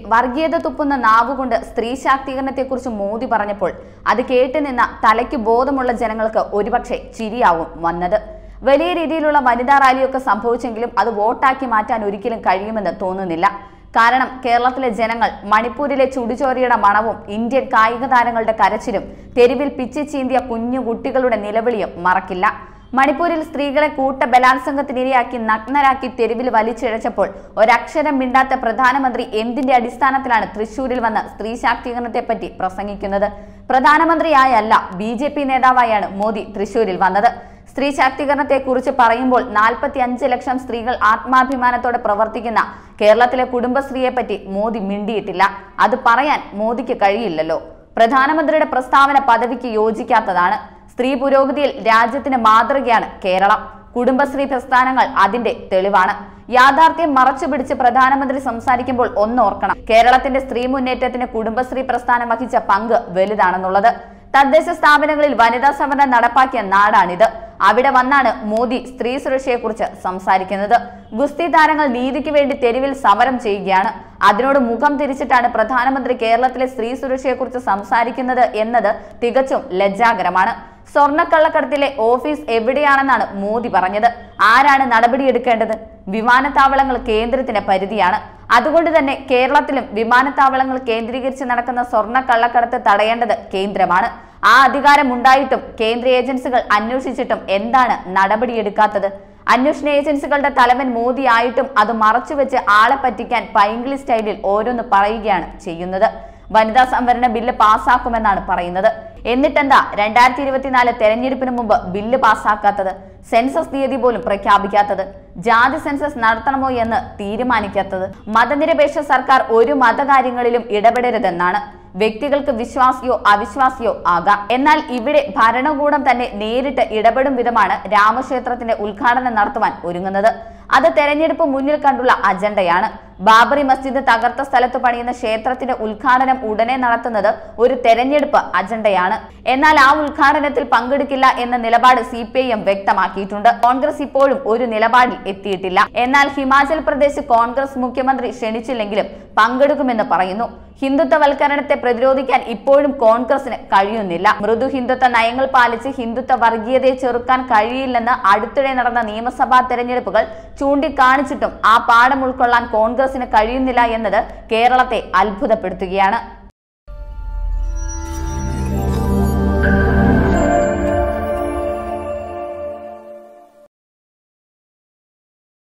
വർഗീയത തുപ്പുന്ന നാവുകൊണ്ട് സ്ത്രീ ശാക്തീകരണത്തെക്കുറിച്ച് മോദി പറഞ്ഞപ്പോൾ അത് കേട്ട് നിന്ന തലയ്ക്ക് ബോധമുള്ള ജനങ്ങൾക്ക് ഒരുപക്ഷെ ചിരിയാവും വന്നത് വലിയ രീതിയിലുള്ള വനിതാ റാലിയൊക്കെ സംഭവിച്ചെങ്കിലും അത് വോട്ടാക്കി മാറ്റാൻ ഒരിക്കലും കഴിയുമെന്ന് തോന്നുന്നില്ല കാരണം കേരളത്തിലെ ജനങ്ങൾ മണിപ്പൂരിലെ ചുടുചോരിയുടെ മണവും ഇന്ത്യൻ കായിക താരങ്ങളുടെ കരച്ചിലും തെരുവിൽ പിച്ചി ചീന്തിയ കുഞ്ഞു കുട്ടികളുടെ നിലവിളിയും മറക്കില്ല മണിപ്പൂരിൽ സ്ത്രീകളെ കൂട്ട ബലാത്സംഗത്തിനിരയാക്കി നഗ്നരാക്കി തെരുവിൽ വലിച്ചിഴച്ചപ്പോൾ ഒരക്ഷരം മിണ്ടാത്ത പ്രധാനമന്ത്രി എന്തിന്റെ അടിസ്ഥാനത്തിലാണ് തൃശൂരിൽ വന്ന് സ്ത്രീ ശാക്തീകരണത്തെപ്പറ്റി പ്രസംഗിക്കുന്നത് പ്രധാനമന്ത്രിയായല്ല ബി ജെ പി നേതാവായാണ് മോദി തൃശൂരിൽ വന്നത് സ്ത്രീ ശാക്തീകരണത്തെ കുറിച്ച് പറയുമ്പോൾ നാൽപ്പത്തി അഞ്ച് ലക്ഷം സ്ത്രീകൾ ആത്മാഭിമാനത്തോടെ പ്രവർത്തിക്കുന്ന കേരളത്തിലെ കുടുംബശ്രീയെ പറ്റി മോദി മിണ്ടിയിട്ടില്ല അത് പറയാൻ മോദിക്ക് കഴിയില്ലല്ലോ പ്രധാനമന്ത്രിയുടെ പ്രസ്താവന പദവിക്ക് യോജിക്കാത്തതാണ് സ്ത്രീ പുരോഗതിയിൽ രാജ്യത്തിന് മാതൃകയാണ് കേരളം കുടുംബശ്രീ പ്രസ്ഥാനങ്ങൾ അതിന്റെ തെളിവാണ് യാഥാർത്ഥ്യം മറച്ചുപിടിച്ച് പ്രധാനമന്ത്രി സംസാരിക്കുമ്പോൾ ഒന്നോർക്കണം കേരളത്തിന്റെ സ്ത്രീ മുന്നേറ്റത്തിന് കുടുംബശ്രീ പ്രസ്ഥാനം വഹിച്ച പങ്ക് വലുതാണെന്നുള്ളത് തദ്ദേശ സ്ഥാപനങ്ങളിൽ വനിതാ സംവരണം നടപ്പാക്കിയ നാടാണിത് അവിടെ വന്നാണ് മോദി സ്ത്രീ സുരക്ഷയെക്കുറിച്ച് സംസാരിക്കുന്നത് ഗുസ്തി താരങ്ങൾ നീതിക്ക് വേണ്ടി തെരുവിൽ സമരം ചെയ്യുകയാണ് അതിനോട് മുഖം തിരിച്ചിട്ടാണ് പ്രധാനമന്ത്രി കേരളത്തിലെ സ്ത്രീ സുരക്ഷയെക്കുറിച്ച് സംസാരിക്കുന്നത് എന്നത് തികച്ചും ലജ്ജാകരമാണ് സ്വർണ്ണക്കള്ളക്കടത്തിലെ ഓഫീസ് എവിടെയാണെന്നാണ് മോദി പറഞ്ഞത് ആരാണ് നടപടിയെടുക്കേണ്ടത് വിമാനത്താവളങ്ങൾ കേന്ദ്രത്തിന്റെ പരിധിയാണ് അതുകൊണ്ട് തന്നെ കേരളത്തിലും വിമാനത്താവളങ്ങൾ കേന്ദ്രീകരിച്ച് നടക്കുന്ന സ്വർണ്ണക്കള്ളക്കടത്ത് തടയേണ്ടത് കേന്ദ്രമാണ് ആ അധികാരം ഉണ്ടായിട്ടും കേന്ദ്ര ഏജൻസികൾ അന്വേഷിച്ചിട്ടും എന്താണ് നടപടിയെടുക്കാത്തത് അന്വേഷണ ഏജൻസികളുടെ തലവൻ മോദി ആയിട്ടും അത് മറച്ചുവെച്ച് ആളെ പറ്റിക്കാൻ പൈങ്കിളി സ്റ്റൈലിൽ ഓരോന്ന് പറയുകയാണ് ചെയ്യുന്നത് വനിതാ സംവരണ ബില്ല് പാസ്സാക്കുമെന്നാണ് പറയുന്നത് എന്നിട്ടെന്താ രണ്ടായിരത്തി ഇരുപത്തിനാല് തെരഞ്ഞെടുപ്പിന് മുമ്പ് ബില്ല് പാസ്സാക്കാത്തത് സെൻസസ് തീയതി പോലും പ്രഖ്യാപിക്കാത്തത് ജാതി സെൻസസ് നടത്തണമോ എന്ന് തീരുമാനിക്കാത്തത് മതനിരപേക്ഷ സർക്കാർ ഒരു മതകാര്യങ്ങളിലും ഇടപെടരുതെന്നാണ് വ്യക്തികൾക്ക് വിശ്വാസിയോ അവിശ്വാസിയോ ആകാം എന്നാൽ ഇവിടെ ഭരണകൂടം തന്നെ നേരിട്ട് ഇടപെടും വിധമാണ് രാമക്ഷേത്രത്തിന്റെ ഉദ്ഘാടനം നടത്തുവാൻ ഒരുങ്ങുന്നത് അത് തെരഞ്ഞെടുപ്പ് മുന്നിൽ കണ്ടുള്ള അജണ്ടയാണ് ബാബറി മസ്ജിദ് തകർത്ത സ്ഥലത്ത് പണിയുന്ന ക്ഷേത്രത്തിന്റെ ഉദ്ഘാടനം ഉടനെ നടത്തുന്നത് ഒരു തെരഞ്ഞെടുപ്പ് അജണ്ടയാണ് എന്നാൽ ആ ഉദ്ഘാടനത്തിൽ പങ്കെടുക്കില്ല എന്ന നിലപാട് സി പി ഐ എം വ്യക്തമാക്കിയിട്ടുണ്ട് കോൺഗ്രസ് ഇപ്പോഴും ഒരു നിലപാടിൽ എത്തിയിട്ടില്ല എന്നാൽ ഹിമാചൽ പ്രദേശ് കോൺഗ്രസ് മുഖ്യമന്ത്രി ക്ഷണിച്ചില്ലെങ്കിലും പങ്കെടുക്കുമെന്ന് പറയുന്നു ഹിന്ദുത്വവൽക്കരണത്തെ പ്രതിരോധിക്കാൻ ഇപ്പോഴും കോൺഗ്രസിന് കഴിയുന്നില്ല മൃദു ഹിന്ദുത്വ നയങ്ങൾ പാലിച്ച് ഹിന്ദുത്വ വർഗീയതയെ ചെറുക്കാൻ കഴിയില്ലെന്ന് അടുത്തിടെ നടന്ന നിയമസഭാ തെരഞ്ഞെടുപ്പുകൾ ചൂണ്ടിക്കാണിച്ചിട്ടും ആ പാഠം ഉൾക്കൊള്ളാൻ കോൺഗ്രസിന് കഴിയുന്നില്ല എന്നത് കേരളത്തെ അത്ഭുതപ്പെടുത്തുകയാണ്